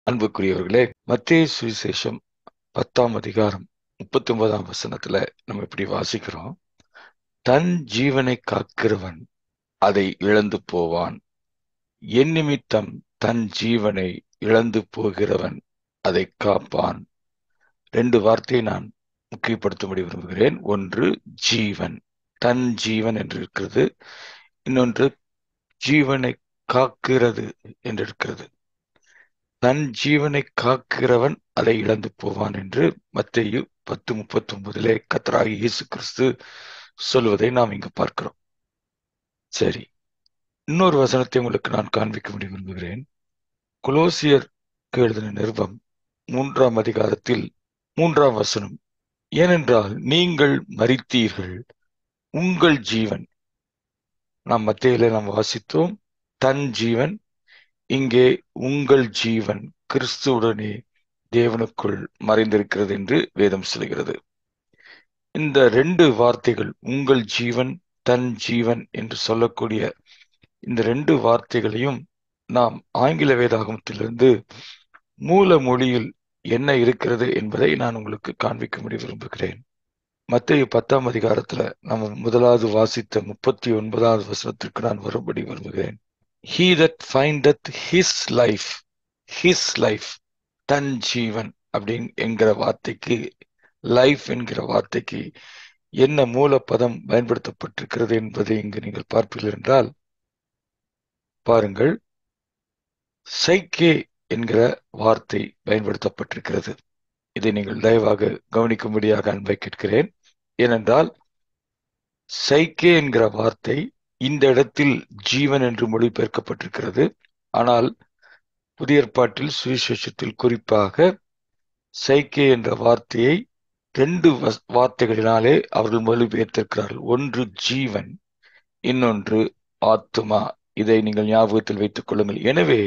அன்புக்குரியவர்களே மத்திய சுவிசேஷம் பத்தாம் அதிகாரம் முப்பத்தி ஒன்பதாம் வசனத்துல நம்ம இப்படி வாசிக்கிறோம் தன் ஜீவனை காக்கிறவன் அதை இழந்து போவான் என் நிமித்தம் தன் ஜீவனை இழந்து போகிறவன் அதை காப்பான் ரெண்டு வார்த்தையை நான் முக்கியப்படுத்தும்படி விரும்புகிறேன் ஒன்று ஜீவன் தன் ஜீவன் என்று இருக்கிறது இன்னொன்று ஜீவனை காக்கிறது என்று இருக்கிறது தன் ஜீவனை காக்கிறவன் அதை இழந்து போவான் என்று மத்தேயு பத்து முப்பத்தி ஒன்பதிலே கத்தராகி இயேசு கிறிஸ்து சொல்வதை நாம் இங்கு பார்க்கிறோம் சரி இன்னொரு வசனத்தை உங்களுக்கு நான் காண்பிக்க விரும்புகிறேன் குலோசியருக்கு எழுதின நிருபம் மூன்றாம் அதிகாரத்தில் மூன்றாம் வசனம் ஏனென்றால் நீங்கள் மறித்தீர்கள் உங்கள் ஜீவன் நாம் மத்தியில நாம் வாசித்தோம் தன் ஜீவன் இங்கே உங்கள் ஜீவன் கிறிஸ்துவுடனே தேவனுக்குள் மறைந்திருக்கிறது என்று வேதம் சொல்கிறது இந்த ரெண்டு வார்த்தைகள் உங்கள் ஜீவன் தன் ஜீவன் என்று சொல்லக்கூடிய இந்த ரெண்டு வார்த்தைகளையும் நாம் ஆங்கில வேதாகமத்திலிருந்து மூல மொழியில் என்ன இருக்கிறது என்பதை நான் உங்களுக்கு காண்பிக்கும்படி விரும்புகிறேன் மத்திய பத்தாம் அதிகாரத்துல நம்ம முதலாவது வாசித்த முப்பத்தி ஒன்பதாவது வசனத்திற்கு நான் வரும்படி விரும்புகிறேன் he that findeth his life his life தன் ஜீவன் அப்படின் என்கிற வார்த்தைக்கு லைஃப் என்கிற வார்த்தைக்கு என்ன மூல பதம் பயன்படுத்தப்பட்டிருக்கிறது என்பதை இங்கு நீங்கள் பார்ப்பீர்கள் என்றால் பாருங்கள் சைக்கே என்கிற வார்த்தை பயன்படுத்தப்பட்டிருக்கிறது இதை நீங்கள் தயவாக கவனிக்கும்படியாக அன்பை கேட்கிறேன் ஏனென்றால் சைக்கே என்கிற வார்த்தை இந்த இடத்தில் ஜீவன் என்று மொழிபெயர்க்கப்பட்டிருக்கிறது ஆனால் புதிய ஏற்பாட்டில் சுவிசேஷத்தில் குறிப்பாக சைக்கே என்ற வார்த்தையை ரெண்டு வார்த்தைகளினாலே அவர்கள் மொழிபெயர்த்திருக்கிறார்கள் ஒன்று ஜீவன் இன்னொன்று ஆத்துமா இதை நீங்கள் ஞாபகத்தில் வைத்துக் கொள்ளுங்கள் எனவே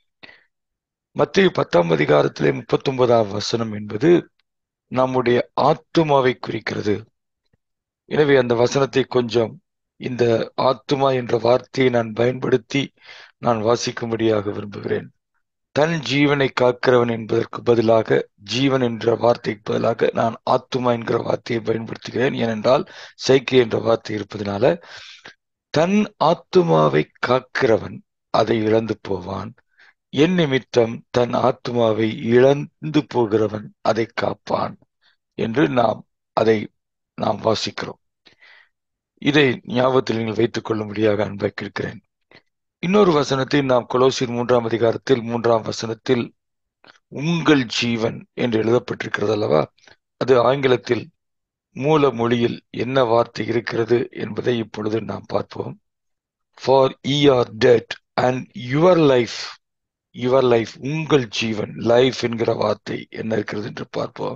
மத்திய பத்தாம் அதிகாரத்திலே முப்பத்தி ஒன்பதாம் வசனம் என்பது நம்முடைய ஆத்துமாவை குறிக்கிறது எனவே அந்த வசனத்தை கொஞ்சம் இந்த ஆத்துமா என்ற வார்த்தையை நான் பயன்படுத்தி நான் வாசிக்கும்படியாக விரும்புகிறேன் தன் ஜீவனை காக்கிறவன் என்பதற்கு பதிலாக ஜீவன் என்ற வார்த்தைக்கு பதிலாக நான் ஆத்துமா என்கிற வார்த்தையை பயன்படுத்துகிறேன் ஏனென்றால் சைக்கை என்ற வார்த்தை இருப்பதனால தன் ஆத்துமாவை காக்கிறவன் அதை இழந்து போவான் என் நிமித்தம் தன் ஆத்மாவை இழந்து போகிறவன் அதை காப்பான் என்று நாம் அதை நாம் வாசிக்கிறோம் இதை ஞாபகத்தில் நீங்கள் வைத்துக் கொள்ளும்படியாக அன்பை கேட்கிறேன் இன்னொரு வசனத்தை நாம் கொலோசியர் மூன்றாம் அதிகாரத்தில் மூன்றாம் வசனத்தில் உங்கள் ஜீவன் என்று எழுதப்பட்டிருக்கிறது அல்லவா அது ஆங்கிலத்தில் மூல மொழியில் என்ன வார்த்தை இருக்கிறது என்பதை இப்பொழுது நாம் பார்ப்போம் for ye are dead and your life your life உங்கள் ஜீவன் லைஃப் என்கிற வார்த்தை என்ன இருக்கிறது என்று பார்ப்போம்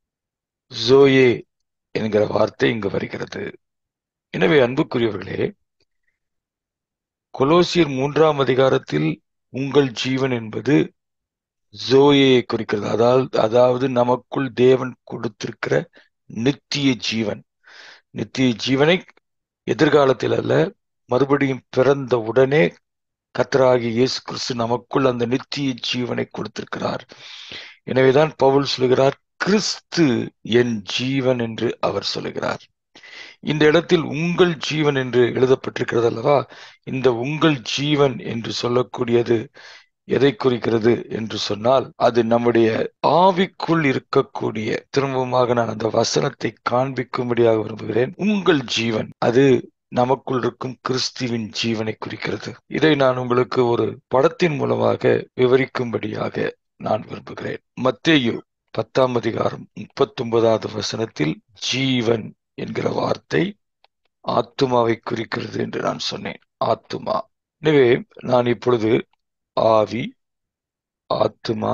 ஜோயே என்கிற வார்த்தை இங்கு வருகிறது எனவே அன்புக்குரியவர்களே கொலோசியர் மூன்றாம் அதிகாரத்தில் உங்கள் ஜீவன் என்பது ஜோயை குறிக்கிறது அதாவது அதாவது நமக்குள் தேவன் கொடுத்திருக்கிற நித்திய ஜீவன் நித்திய ஜீவனை எதிர்காலத்தில் அல்ல மறுபடியும் பிறந்த உடனே கத்தராகி இயேசு கிறிஸ்து நமக்குள் அந்த நித்திய ஜீவனை கொடுத்திருக்கிறார் எனவேதான் பவுல் சொல்கிறார் கிறிஸ்து என் ஜீவன் என்று அவர் சொல்லுகிறார் இந்த இடத்தில் உங்கள் ஜீவன் என்று எழுதப்பட்டிருக்கிறது அல்லவா இந்த உங்கள் ஜீவன் என்று சொல்லக்கூடியது எதை குறிக்கிறது என்று சொன்னால் அது நம்முடைய ஆவிக்குள் இருக்கக்கூடிய திரும்பமாக நான் அந்த வசனத்தை காண்பிக்கும்படியாக விரும்புகிறேன் உங்கள் ஜீவன் அது நமக்குள் இருக்கும் கிறிஸ்துவின் ஜீவனை குறிக்கிறது இதை நான் உங்களுக்கு ஒரு படத்தின் மூலமாக விவரிக்கும்படியாக நான் விரும்புகிறேன் மத்தேயு பத்தாம் அதிகாரம் முப்பத்தி ஒன்பதாவது வசனத்தில் ஜீவன் என்கிற வார்த்தை ஆத்துமாவை குறிக்கிறது என்று நான் சொன்னேன் ஆத்துமா எனவே நான் இப்பொழுது ஆவி ஆத்துமா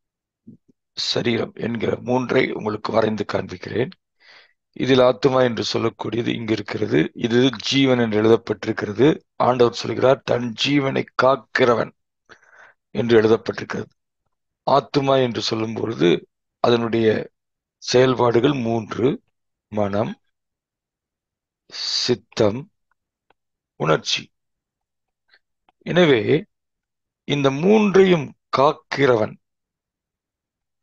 சரீரம் என்கிற மூன்றை உங்களுக்கு வரைந்து காண்பிக்கிறேன் இதில் ஆத்துமா என்று சொல்லக்கூடியது இங்கு இருக்கிறது இது ஜீவன் என்று எழுதப்பட்டிருக்கிறது ஆண்டவர் சொல்கிறார் தன் ஜீவனை காக்கிறவன் என்று எழுதப்பட்டிருக்கிறது ஆத்துமா என்று சொல்லும் பொழுது அதனுடைய செயல்பாடுகள் மூன்று மனம் சித்தம் உணர்ச்சி எனவே இந்த மூன்றையும் காக்கிறவன்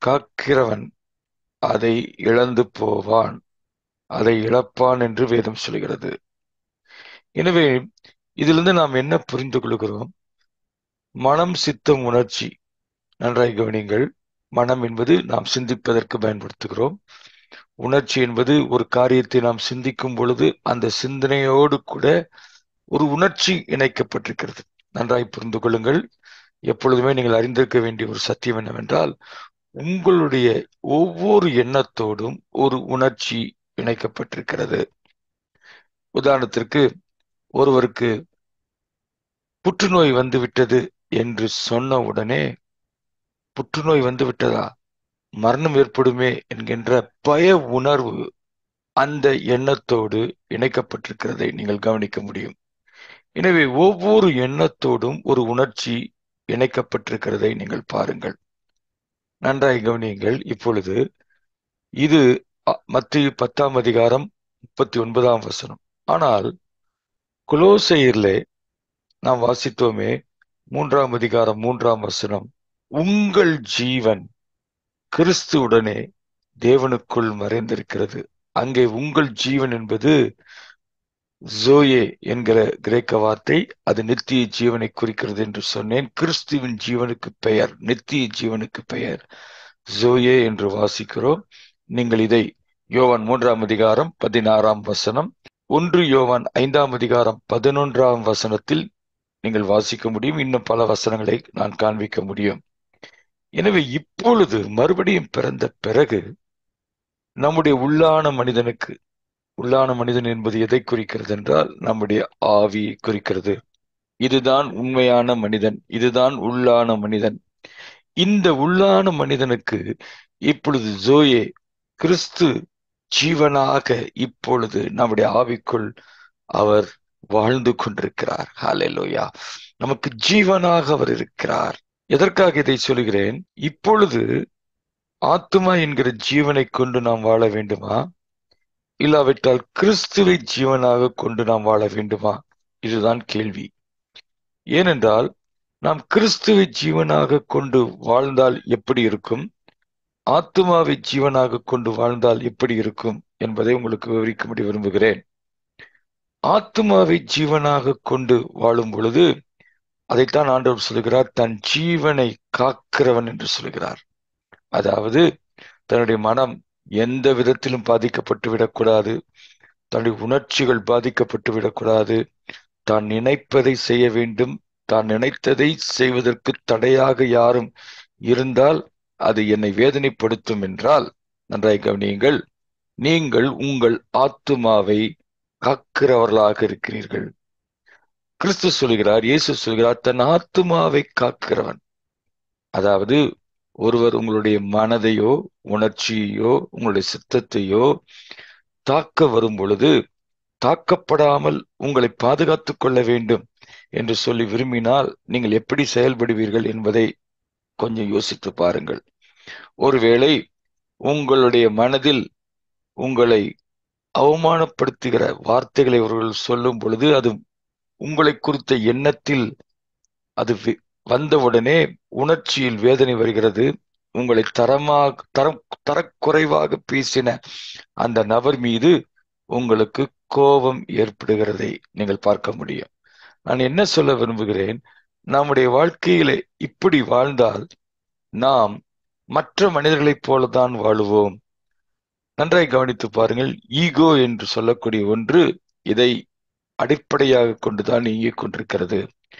காக்கிறவன் அதை இழந்து போவான் அதை இழப்பான் என்று வேதம் சொல்கிறது எனவே இதிலிருந்து நாம் என்ன புரிந்து கொள்கிறோம் மனம் சித்தம் உணர்ச்சி நன்றாய் கவனிங்கள் மனம் என்பது நாம் சிந்திப்பதற்கு பயன்படுத்துகிறோம் உணர்ச்சி என்பது ஒரு காரியத்தை நாம் சிந்திக்கும் பொழுது அந்த சிந்தனையோடு கூட ஒரு உணர்ச்சி இணைக்கப்பட்டிருக்கிறது நன்றாய் புரிந்து கொள்ளுங்கள் எப்பொழுதுமே நீங்கள் அறிந்திருக்க வேண்டிய ஒரு சத்தியம் என்னவென்றால் உங்களுடைய ஒவ்வொரு எண்ணத்தோடும் ஒரு உணர்ச்சி இணைக்கப்பட்டிருக்கிறது உதாரணத்திற்கு ஒருவருக்கு புற்றுநோய் வந்து விட்டது என்று சொன்ன உடனே புற்றுநோய் வந்து விட்டதா மரணம் ஏற்படுமே என்கின்ற பய உணர்வு அந்த எண்ணத்தோடு இணைக்கப்பட்டிருக்கிறதை நீங்கள் கவனிக்க முடியும் எனவே ஒவ்வொரு எண்ணத்தோடும் ஒரு உணர்ச்சி இணைக்கப்பட்டிருக்கிறதை நீங்கள் பாருங்கள் நன்றாய் கவனியுங்கள் இப்பொழுது இது மத்திய பத்தாம் அதிகாரம் முப்பத்தி ஒன்பதாம் வசனம் ஆனால் குலோசையிலே நாம் வாசித்தோமே மூன்றாம் அதிகாரம் மூன்றாம் வசனம் உங்கள் ஜீவன் கிறிஸ்துவுடனே தேவனுக்குள் மறைந்திருக்கிறது அங்கே உங்கள் ஜீவன் என்பது ஜோயே என்கிற கிரேக்க வார்த்தை அது நித்திய ஜீவனை குறிக்கிறது என்று சொன்னேன் கிறிஸ்துவின் ஜீவனுக்கு பெயர் நித்திய ஜீவனுக்கு பெயர் ஜோயே என்று வாசிக்கிறோம் நீங்கள் இதை யோவான் மூன்றாம் அதிகாரம் பதினாறாம் வசனம் ஒன்று யோவான் ஐந்தாம் அதிகாரம் பதினொன்றாம் வசனத்தில் நீங்கள் வாசிக்க முடியும் இன்னும் பல வசனங்களை நான் காண்பிக்க முடியும் எனவே இப்பொழுது மறுபடியும் பிறந்த பிறகு நம்முடைய உள்ளான மனிதனுக்கு உள்ளான மனிதன் என்பது எதை குறிக்கிறது என்றால் நம்முடைய ஆவி குறிக்கிறது இதுதான் உண்மையான மனிதன் இதுதான் உள்ளான மனிதன் இந்த உள்ளான மனிதனுக்கு இப்பொழுது ஜோயே கிறிஸ்து ஜீவனாக இப்பொழுது நம்முடைய ஆவிக்குள் அவர் வாழ்ந்து கொண்டிருக்கிறார் ஹalleluya நமக்கு ஜீவனாக அவர் இருக்கிறார் எதற்காக இதை சொல்கிறேன் இப்பொழுது ஆத்மா என்கிற ஜீவனை கொண்டு நாம் வாழ வேண்டுமா இல்லாவிட்டால் கிறிஸ்துவை ஜீவனாக கொண்டு நாம் வாழ வேண்டுமா இதுதான் கேள்வி ஏனென்றால் நாம் கிறிஸ்துவை ஜீவனாக கொண்டு வாழ்ந்தால் எப்படி இருக்கும் ஆத்மாவை ஜீவனாக கொண்டு வாழ்ந்தால் எப்படி இருக்கும் என்பதை உங்களுக்கு விவரிக்கும்படி விரும்புகிறேன் ஆத்மாவை ஜீவனாக கொண்டு வாழும் பொழுது அதைத்தான் ஆண்டவர் சொல்கிறார் தன் ஜீவனை காக்கிறவன் என்று சொல்கிறார் அதாவது தன்னுடைய மனம் எந்த விதத்திலும் பாதிக்கப்பட்டு விடக்கூடாது தன்னுடைய உணர்ச்சிகள் பாதிக்கப்பட்டு விடக்கூடாது தான் நினைப்பதை செய்ய வேண்டும் தான் நினைத்ததை செய்வதற்கு தடையாக யாரும் இருந்தால் அது என்னை வேதனைப்படுத்தும் என்றால் நன்றாய் கவனியுங்கள் நீங்கள் உங்கள் ஆத்துமாவை காக்கிறவர்களாக இருக்கிறீர்கள் கிறிஸ்து சொல்கிறார் இயேசு சொல்கிறார் தன் ஆத்துமாவை காக்கிறவன் அதாவது ஒருவர் உங்களுடைய மனதையோ உணர்ச்சியோ உங்களுடைய சித்தத்தையோ தாக்க வரும் பொழுது தாக்கப்படாமல் உங்களை பாதுகாத்துக் கொள்ள வேண்டும் என்று சொல்லி விரும்பினால் நீங்கள் எப்படி செயல்படுவீர்கள் என்பதை கொஞ்சம் யோசித்து பாருங்கள் ஒருவேளை உங்களுடைய மனதில் உங்களை அவமானப்படுத்துகிற வார்த்தைகளை அவர்கள் சொல்லும் பொழுது அது உங்களை குறித்த எண்ணத்தில் அது வந்தவுடனே உணர்ச்சியில் வேதனை வருகிறது உங்களை தரமாக தரம் தரக்குறைவாக பேசின அந்த நபர் மீது உங்களுக்கு கோபம் ஏற்படுகிறதை நீங்கள் பார்க்க முடியும் நான் என்ன சொல்ல விரும்புகிறேன் நம்முடைய வாழ்க்கையில இப்படி வாழ்ந்தால் நாம் மற்ற மனிதர்களைப் போலதான் வாழுவோம் நன்றாய் கவனித்து பாருங்கள் ஈகோ என்று சொல்லக்கூடிய ஒன்று இதை அடிப்படையாக கொண்டுதான் இயங்கிக் கொண்டிருக்கிறது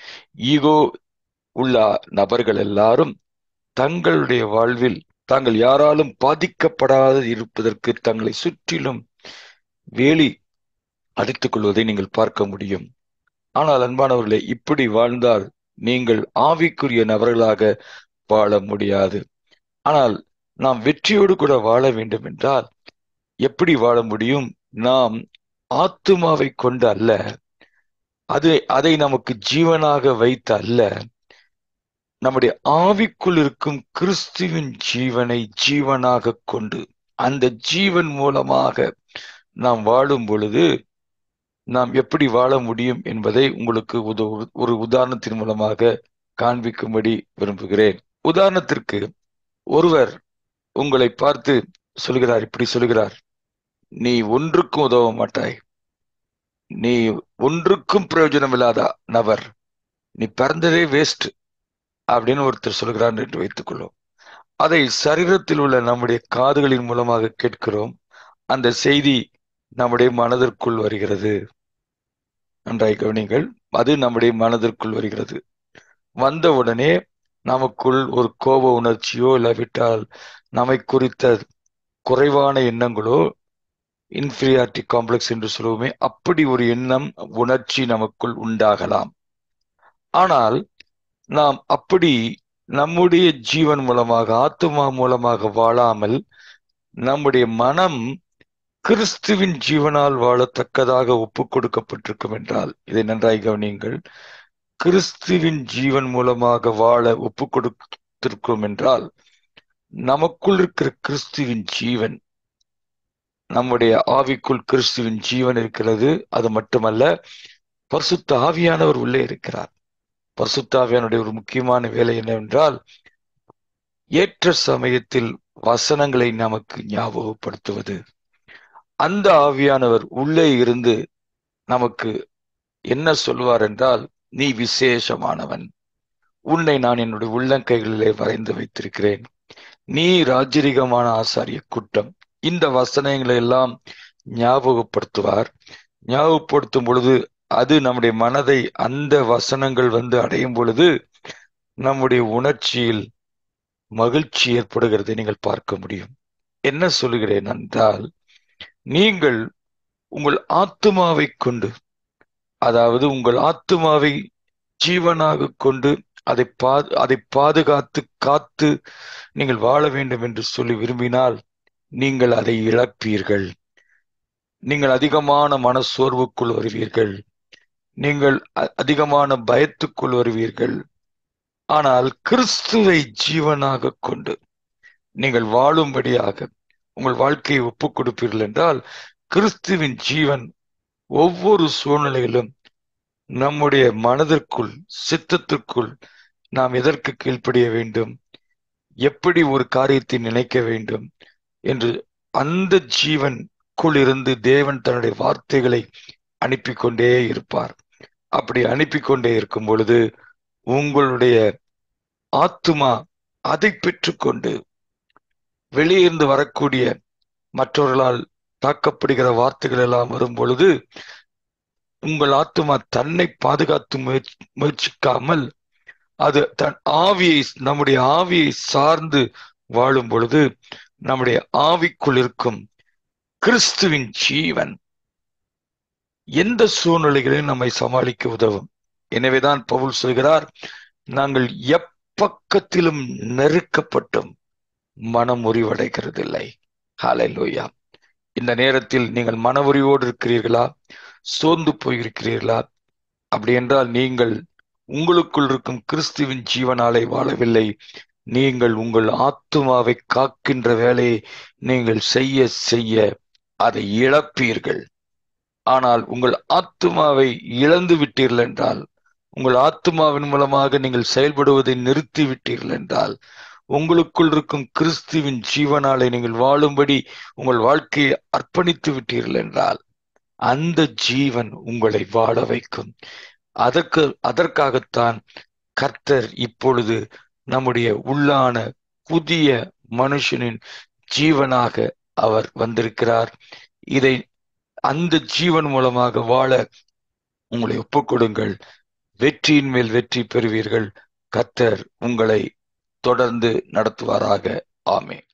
ஈகோ உள்ள நபர்கள் எல்லாரும் தங்களுடைய வாழ்வில் தாங்கள் யாராலும் பாதிக்கப்படாத இருப்பதற்கு தங்களை சுற்றிலும் வேலி அடித்துக் கொள்வதை நீங்கள் பார்க்க முடியும் ஆனால் அன்பானவர்களே இப்படி வாழ்ந்தால் நீங்கள் ஆவிக்குரிய நபர்களாக வாழ முடியாது ஆனால் நாம் வெற்றியோடு கூட வாழ வேண்டும் என்றால் எப்படி வாழ முடியும் நாம் ஆத்துமாவை கொண்டு அல்ல அது அதை நமக்கு ஜீவனாக வைத்து அல்ல நம்முடைய ஆவிக்குள் இருக்கும் கிறிஸ்துவின் ஜீவனை ஜீவனாக கொண்டு அந்த ஜீவன் மூலமாக நாம் வாழும் பொழுது நாம் எப்படி வாழ முடியும் என்பதை உங்களுக்கு ஒரு உதாரணத்தின் மூலமாக காண்பிக்கும்படி விரும்புகிறேன் உதாரணத்திற்கு ஒருவர் உங்களை பார்த்து சொல்கிறார் இப்படி சொல்கிறார் நீ ஒன்றுக்கும் உதவ மாட்டாய் நீ ஒன்றுக்கும் பிரயோஜனம் இல்லாத நபர் நீ பிறந்ததே வேஸ்ட் அப்படின்னு ஒருத்தர் சொல்கிறார் என்று வைத்துக் கொள்ளும் அதை சரீரத்தில் உள்ள நம்முடைய காதுகளின் மூலமாக கேட்கிறோம் அந்த செய்தி நம்முடைய மனதிற்குள் வருகிறது நன்றாய் கவனிங்கள் அது நம்முடைய மனதிற்குள் வருகிறது வந்த உடனே நமக்குள் ஒரு கோப உணர்ச்சியோ இல்லாவிட்டால் நம்மை குறித்த குறைவான எண்ணங்களோ இன்ஃபீரியாரிட்டி காம்ப்ளெக்ஸ் என்று சொல்லுவோமே அப்படி ஒரு எண்ணம் உணர்ச்சி நமக்குள் உண்டாகலாம் ஆனால் நாம் அப்படி நம்முடைய ஜீவன் மூலமாக ஆத்துமா மூலமாக வாழாமல் நம்முடைய மனம் கிறிஸ்துவின் ஜீவனால் வாழத்தக்கதாக ஒப்பு கொடுக்கப்பட்டிருக்கும் என்றால் இதை நன்றாய் கவனியுங்கள் கிறிஸ்துவின் ஜீவன் மூலமாக வாழ ஒப்பு கொடுத்திருக்கும் என்றால் நமக்குள் இருக்கிற கிறிஸ்துவின் ஜீவன் நம்முடைய ஆவிக்குள் கிறிஸ்துவின் ஜீவன் இருக்கிறது அது மட்டுமல்ல பரிசுத்த ஆவியானவர் உள்ளே இருக்கிறார் பரிசுத்த ஆவியானுடைய ஒரு முக்கியமான வேலை என்னவென்றால் ஏற்ற சமயத்தில் வசனங்களை நமக்கு ஞாபகப்படுத்துவது அந்த ஆவியானவர் உள்ளே இருந்து நமக்கு என்ன சொல்வார் என்றால் நீ விசேஷமானவன் உன்னை நான் என்னுடைய உள்ளங்கைகளிலே வரைந்து வைத்திருக்கிறேன் நீ ராஜரிகமான ஆசாரிய கூட்டம் இந்த வசனங்களை எல்லாம் ஞாபகப்படுத்துவார் ஞாபகப்படுத்தும் பொழுது அது நம்முடைய மனதை அந்த வசனங்கள் வந்து அடையும் பொழுது நம்முடைய உணர்ச்சியில் மகிழ்ச்சி ஏற்படுகிறதை நீங்கள் பார்க்க முடியும் என்ன சொல்லுகிறேன் என்றால் நீங்கள் உங்கள் ஆத்துமாவை கொண்டு அதாவது உங்கள் ஆத்துமாவை ஜீவனாக கொண்டு அதை பா அதை பாதுகாத்து காத்து நீங்கள் வாழ வேண்டும் என்று சொல்லி விரும்பினால் நீங்கள் அதை இழப்பீர்கள் நீங்கள் அதிகமான மனசோர்வுக்குள் வருவீர்கள் நீங்கள் அதிகமான பயத்துக்குள் வருவீர்கள் ஆனால் கிறிஸ்துவை ஜீவனாக கொண்டு நீங்கள் வாழும்படியாக உங்கள் வாழ்க்கையை ஒப்புக் கொடுப்பீர்கள் என்றால் கிறிஸ்துவின் ஜீவன் ஒவ்வொரு சூழ்நிலையிலும் நம்முடைய மனதிற்குள் சித்தத்திற்குள் நாம் எதற்கு கீழ்ப்படிய வேண்டும் எப்படி ஒரு காரியத்தை நினைக்க வேண்டும் என்று அந்த ஜீவனுக்குள் இருந்து தேவன் தன்னுடைய வார்த்தைகளை அனுப்பி கொண்டே இருப்பார் அப்படி அனுப்பி கொண்டே இருக்கும் பொழுது உங்களுடைய ஆத்துமா அதை பெற்றுக்கொண்டு வெளியிருந்து வரக்கூடிய மற்றவர்களால் தாக்கப்படுகிற வார்த்தைகள் எல்லாம் வரும் பொழுது உங்கள் ஆத்துமா தன்னை பாதுகாத்து முயற்சி முயற்சிக்காமல் அது தன் ஆவியை நம்முடைய ஆவியை சார்ந்து வாழும் பொழுது நம்முடைய ஆவிக்குள் இருக்கும் கிறிஸ்துவின் ஜீவன் எந்த சூழ்நிலைகளையும் நம்மை சமாளிக்க உதவும் எனவேதான் பவுல் சொல்கிறார் நாங்கள் எப்பக்கத்திலும் நெருக்கப்பட்டும் மனம் முறிவடைகிறதில்லை ஹாலை லோயா இந்த நேரத்தில் நீங்கள் மன உரிவோடு இருக்கிறீர்களா சோர்ந்து போயிருக்கிறீர்களா அப்படி என்றால் நீங்கள் உங்களுக்குள் இருக்கும் கிறிஸ்துவின் ஜீவனாலே வாழவில்லை நீங்கள் உங்கள் ஆத்துமாவை காக்கின்ற வேலையை நீங்கள் செய்ய செய்ய அதை இழப்பீர்கள் ஆனால் உங்கள் ஆத்துமாவை இழந்து விட்டீர்கள் என்றால் உங்கள் ஆத்துமாவின் மூலமாக நீங்கள் செயல்படுவதை நிறுத்தி விட்டீர்கள் என்றால் உங்களுக்குள் இருக்கும் கிறிஸ்துவின் ஜீவனாலே நீங்கள் வாழும்படி உங்கள் வாழ்க்கையை அர்ப்பணித்து விட்டீர்கள் என்றால் அந்த ஜீவன் உங்களை வாழ வைக்கும் அதற்கு அதற்காகத்தான் கர்த்தர் இப்பொழுது நம்முடைய உள்ளான புதிய மனுஷனின் ஜீவனாக அவர் வந்திருக்கிறார் இதை அந்த ஜீவன் மூலமாக வாழ உங்களை ஒப்புக்கொடுங்கள் வெற்றியின் மேல் வெற்றி பெறுவீர்கள் கர்த்தர் உங்களை தொடர்ந்து நடத்துவாராக ஆமே